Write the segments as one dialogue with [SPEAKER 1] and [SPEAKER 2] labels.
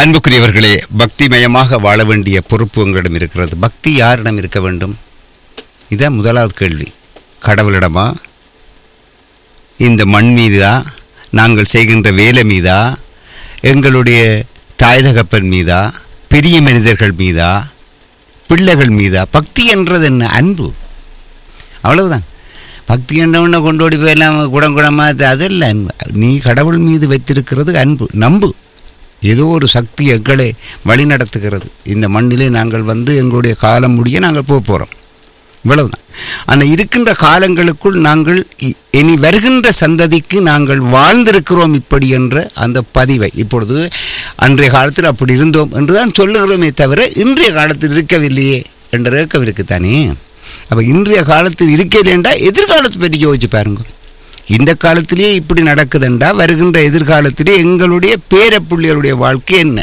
[SPEAKER 1] அன்புக்குரியவர்களே பக்திமயமாக வாழ வேண்டிய பொறுப்பு உங்களிடம் இருக்கிறது பக்தி யாரிடம் இருக்க வேண்டும் இதான் முதலாவது கேள்வி கடவுளிடமா இந்த மண் மீதா நாங்கள் செய்கின்ற வேலை மீதா எங்களுடைய தாய் தகப்பன் மீதா பெரிய மனிதர்கள் மீதா பிள்ளைகள் மீதா பக்தி என்றது என்ன அன்பு அவ்வளவுதான் பக்தி என்றவனை கொண்டோடி போயெல்லாம் குடங்குடமாக அதல்ல அன்பு நீ கடவுள் மீது வைத்திருக்கிறது அன்பு நம்பு ஏதோ ஒரு சக்தி எங்களை வழி நடத்துகிறது இந்த மண்ணிலே நாங்கள் வந்து எங்களுடைய காலம் முடிய நாங்கள் போக போகிறோம் இவ்வளவுதான் அந்த இருக்கின்ற காலங்களுக்குள் நாங்கள் இ- இனி வருகின்ற சந்ததிக்கு நாங்கள் வாழ்ந்திருக்கிறோம் இப்படி என்ற அந்த பதிவை இப்பொழுது அன்றைய காலத்தில் அப்படி இருந்தோம் என்று தான் சொல்லுகிறோமே தவிர இன்றைய காலத்தில் இருக்கவில்லையே என்ற ஏக்கம் இருக்குத்தானே அப்போ இன்றைய காலத்தில் இருக்கலையேண்டா எதிர்காலத்தை பற்றி யோசிச்சு பாருங்க இந்த காலத்திலேயே இப்படி நடக்குதுண்டா வருகின்ற எதிர்காலத்திலே எங்களுடைய பேரப்பிள்ளைகளுடைய வாழ்க்கை என்ன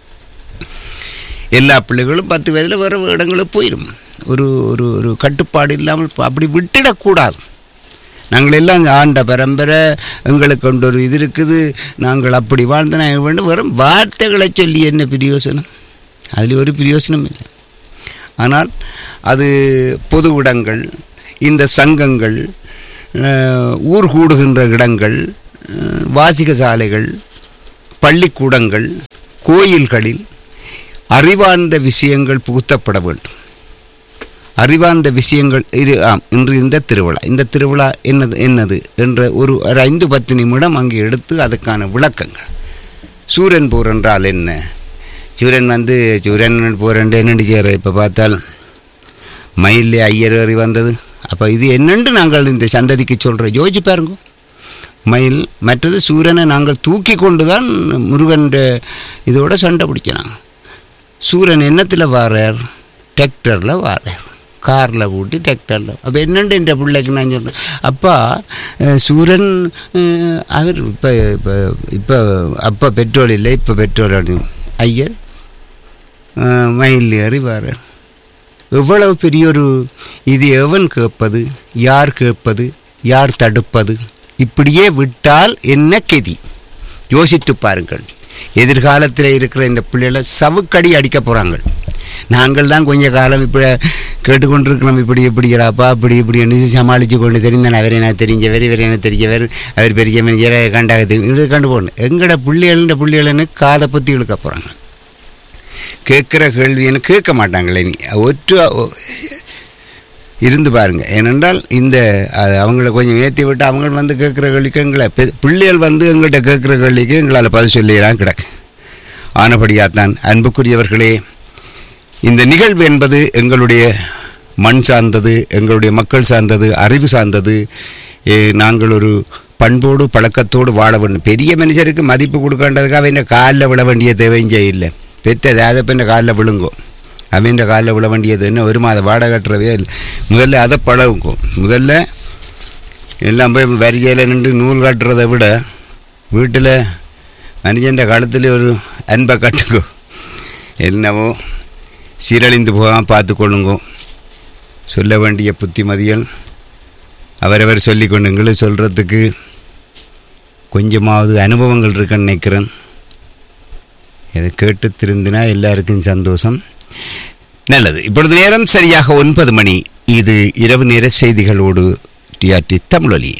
[SPEAKER 1] எல்லா பிள்ளைகளும் பத்து வயதில் வேறு இடங்களுக்கு போயிடும் ஒரு ஒரு ஒரு கட்டுப்பாடு இல்லாமல் ப- அப்படி விட்டுடக்கூடாது நாங்கள் எல்லாம் இந்த ஆண்ட பரம்பரை எங்களுக்கு கொண்டு ஒரு இது இருக்குது நாங்கள் அப்படி வாழ்ந்த நாங்கள் வேண்டும் வெறும் வார்த்தைகளை சொல்லி என்ன பிரயோசனம் அதில் ஒரு பிரயோசனம் இல்லை ஆனால் அது பொது இடங்கள் இந்த சங்கங்கள் அஹ், ஊர் கூடுகின்ற இடங்கள் அஹ், வாசிக சாலைகள் பள்ளிக்கூடங்கள் கோயில்களில் அறிவார்ந்த விஷயங்கள் புகுத்தப்பட வேண்டும் அறிவார்ந்த விஷயங்கள் இரு ஆம் இன்று இந்த திருவிழா இந்த திருவிழா என்னது என்னது என்ற ஒரு ஒரு ஐந்து பத்து நிமிடம் அங்கே எடுத்து அதுக்கான விளக்கங்கள் சூரன் போர் என்றால் என்ன சூரன் வந்து சூரன் போரண்டு என்னண்டு சேர இப்போ பார்த்தால் மயிலே ஐயர் ஏறி வந்தது அப்போ இது என்னென்று நாங்கள் இந்த சந்ததிக்கு சொல்கிறோம் யோசிச்சு பாருங்க மயில் மற்றது சூரனை நாங்கள் தூக்கி கொண்டு தான் முருகன் இதோட சண்டை பிடிக்கிறாங்க சூரன் என்னத்தில் வாரார் டிராக்டரில் வாரார் காரில் கூட்டி டிராக்டரில் அப்போ என்னண்டு என்ற பிள்ளைக்கு நான் சொல்கிறேன் அப்பா அஹ், சூரன் அஹ், அவர் இப்போ இப்போ இப்போ அப்போ பெட்ரோல் இல்லை இப்போ பெட்ரோல் அடி- ஐயர் அஹ், மயில் ஏறி வாரார் எவ்வளவு பெரிய ஒரு இது எவன் கேட்பது யார் கேட்பது யார் தடுப்பது இப்படியே விட்டால் என்ன கெதி யோசித்து பாருங்கள் எதிர்காலத்தில் இருக்கிற இந்த பிள்ளைகளை சவுக்கடி அடிக்க போகிறாங்க நாங்கள் தான் கொஞ்ச காலம் இப்போ கேட்டுக்கொண்டிருக்கிறோம் இப்படி இப்படிடாப்பா இப்படி இப்படி என்று சமாளித்து கொண்டு தெரிந்தான் அவர் என்ன தெரிஞ்சவர் இவர் என்ன தெரிஞ்சவர் அவர் பெரிய மனிதர் கண்டாக தெரியும் இது கண்டு போகணும் எங்களோட பிள்ளைகள்ன்ற பிள்ளைகள்னு காதை பற்றி இழுக்க போகிறாங்க கேட்குற கேள்வின்னு கேட்க மாட்டாங்களே நீ ஒற்று இருந்து பாருங்க ஏனென்றால் இந்த அது அவங்கள கொஞ்சம் ஏற்றி விட்டு அவங்க வந்து கேட்குற கேள்விக்கு எங்களை பெ- பிள்ளைகள் வந்து எங்கள்கிட்ட கேட்குற கேள்விக்கு எங்களால் பதில் சொல்லிடலாம் கிடக்கு ஆனபடியாத்தான் அன்புக்குரியவர்களே இந்த நிகழ்வு என்பது எங்களுடைய மண் சார்ந்தது எங்களுடைய மக்கள் சார்ந்தது அறிவு சார்ந்தது ஏ, நாங்கள் ஒரு பண்போடு பழக்கத்தோடு வாழ வேண்டும் பெரிய மனுஷருக்கு மதிப்பு கொடுக்கன்றதுக்காக அவன் காலில் விழ வேண்டிய தேவையும் செய்யல பெத்த தேதப்பெண்ண காலில் விழுங்கும் அவன் காலில் விழ வேண்டியது என்ன ஒரு மாத வாடகை கட்டுறவே இல்லை முதல்ல அதை பழகுக்கும் முதல்ல எல்லாம் போய் வரிசையில் நின்று நூல் கட்டுறதை விட வீட்டில் மனுஷன்ற காலத்தில் ஒரு அன்பை கட்டுங்கோ என்னவோ சீரழிந்து போகாமல் பார்த்து கொள்ளுங்கோ சொல்ல வேண்டிய புத்திமதிகள் அவரவர் சொல்லிக் கொண்டுங்களும் சொல்கிறதுக்கு கொஞ்சமாவது அனுபவங்கள் இருக்குன்னு நினைக்கிறேன் இதை கேட்டு திருந்தினா எல்லாருக்கும் சந்தோஷம் நல்லது இப்பொழுது நேரம் சரியாக ஒன்பது மணி இது இரவு நேர செய்திகளோடு டிஆர்டி தமிழொலி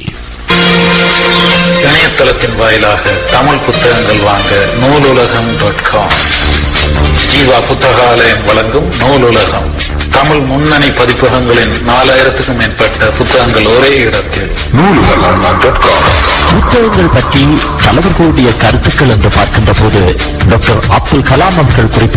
[SPEAKER 2] இணையதளத்தின் வாயிலாக தமிழ் புத்தகங்கள் வாங்க நூலுலகம் டாட் காம் ஜீவா புத்தகாலயம் வழங்கும் நூலுலகம் தமிழ் முன்னணி பதிப்பகங்களின் நாலாயிரத்துக்கும் மேற்பட்ட புத்தகங்கள் ஒரே இடத்தில்
[SPEAKER 3] புத்தகங்கள் பற்றி தலைவர்களுடைய கருத்துக்கள் என்று பார்க்கின்ற போது டாக்டர் அப்துல் கலாம் அவர்கள் குறிப்பிட்ட